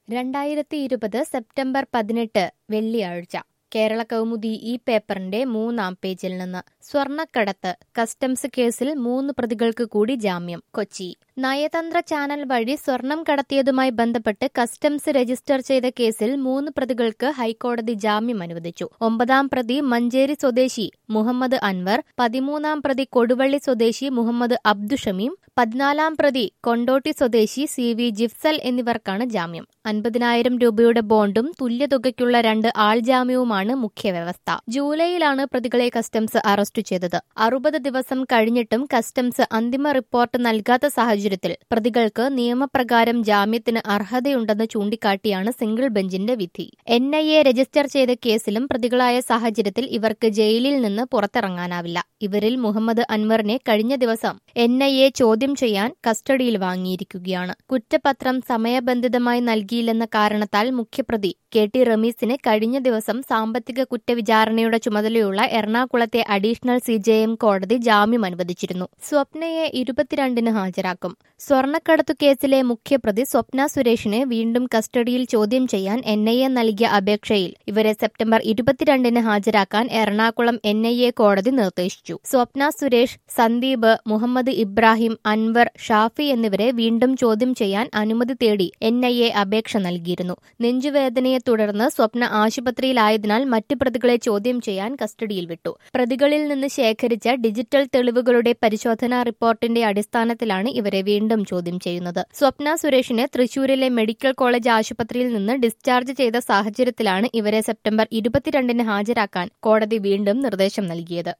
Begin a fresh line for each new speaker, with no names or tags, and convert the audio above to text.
രണ്ടായിരത്തി ഇരുപത് സെപ്റ്റംബർ പതിനെട്ട് വെള്ളിയാഴ്ച കേരള കൗമുദി ഈ പേപ്പറിന്റെ മൂന്നാം പേജിൽ നിന്ന് സ്വർണ്ണക്കടത്ത് കസ്റ്റംസ് കേസിൽ മൂന്ന് പ്രതികൾക്ക് കൂടി ജാമ്യം കൊച്ചി നയതന്ത്ര ചാനൽ വഴി സ്വർണം കടത്തിയതുമായി ബന്ധപ്പെട്ട് കസ്റ്റംസ് രജിസ്റ്റർ ചെയ്ത കേസിൽ മൂന്ന് പ്രതികൾക്ക് ഹൈക്കോടതി ജാമ്യം അനുവദിച്ചു ഒമ്പതാം പ്രതി മഞ്ചേരി സ്വദേശി മുഹമ്മദ് അൻവർ പതിമൂന്നാം പ്രതി കൊടുവള്ളി സ്വദേശി മുഹമ്മദ് അബ്ദുഷമീം പതിനാലാം പ്രതി കൊണ്ടോട്ടി സ്വദേശി സി വി ജിഫ്സൽ എന്നിവർക്കാണ് ജാമ്യം അൻപതിനായിരം രൂപയുടെ ബോണ്ടും തുല്യതുകയ്ക്കുള്ള രണ്ട് ആൾജാമ്യവുമാണ് മുഖ്യവ്യവസ്ഥ ജൂലൈയിലാണ് പ്രതികളെ കസ്റ്റംസ് അറസ്റ്റ് ചെയ്തത് അറുപത് ദിവസം കഴിഞ്ഞിട്ടും കസ്റ്റംസ് അന്തിമ റിപ്പോർട്ട് നൽകാത്ത സാഹചര്യത്തിൽ പ്രതികൾക്ക് നിയമപ്രകാരം ജാമ്യത്തിന് അർഹതയുണ്ടെന്ന് ചൂണ്ടിക്കാട്ടിയാണ് സിംഗിൾ ബെഞ്ചിന്റെ വിധി എൻ ഐ എ രജിസ്റ്റർ ചെയ്ത കേസിലും പ്രതികളായ സാഹചര്യത്തിൽ ഇവർക്ക് ജയിലിൽ നിന്ന് പുറത്തിറങ്ങാനാവില്ല ഇവരിൽ മുഹമ്മദ് അൻവറിനെ കഴിഞ്ഞ ദിവസം എൻ ഐ എ ചോദ്യം ചെയ്യാൻ കസ്റ്റഡിയിൽ വാങ്ങിയിരിക്കുകയാണ് കുറ്റപത്രം സമയബന്ധിതമായി നൽകിയില്ലെന്ന കാരണത്താൽ മുഖ്യപ്രതി കെ ടി റമീസിന് കഴിഞ്ഞ ദിവസം സാമ്പത്തിക കുറ്റവിചാരണയുടെ ചുമതലയുള്ള എറണാകുളത്തെ അഡീഷണൽ സി ജെ എം കോടതി ജാമ്യം അനുവദിച്ചിരുന്നു സ്വപ്നയെ ഇരുപത്തിരണ്ടിന് ഹാജരാക്കും സ്വർണ്ണക്കടത്തു കേസിലെ മുഖ്യപ്രതി സ്വപ്ന സുരേഷിനെ വീണ്ടും കസ്റ്റഡിയിൽ ചോദ്യം ചെയ്യാൻ എൻ ഐ എ നൽകിയ അപേക്ഷയിൽ ഇവരെ സെപ്റ്റംബർ ഇരുപത്തിരണ്ടിന് ഹാജരാക്കാൻ എറണാകുളം എൻ ഐ എ കോടതി നിർദ്ദേശിച്ചു സ്വപ്ന സുരേഷ് സന്ദീപ് മുഹമ്മദ് ഇബ്രാഹിം അൻവർ ഷാഫി എന്നിവരെ വീണ്ടും ചോദ്യം ചെയ്യാൻ അനുമതി തേടി എൻ ഐ എ അപേക്ഷ നൽകിയിരുന്നു നെഞ്ചുവേദനയെ തുടർന്ന് സ്വപ്ന ആശുപത്രിയിലായതിനാൽ മറ്റു പ്രതികളെ ചോദ്യം ചെയ്യാൻ കസ്റ്റഡിയിൽ വിട്ടു പ്രതികളിൽ നിന്ന് ശേഖരിച്ച ഡിജിറ്റൽ തെളിവുകളുടെ പരിശോധനാ റിപ്പോർട്ടിന്റെ അടിസ്ഥാനത്തിലാണ് ഇവരെ വീണ്ടും ചോദ്യം ചെയ്യുന്നത് സ്വപ്ന സുരേഷിനെ തൃശൂരിലെ മെഡിക്കൽ കോളേജ് ആശുപത്രിയിൽ നിന്ന് ഡിസ്ചാർജ് ചെയ്ത സാഹചര്യത്തിലാണ് ഇവരെ സെപ്റ്റംബർ ഇരുപത്തിരണ്ടിന് ഹാജരാക്കാൻ കോടതി വീണ്ടും നിർദ്ദേശം നൽകിയത്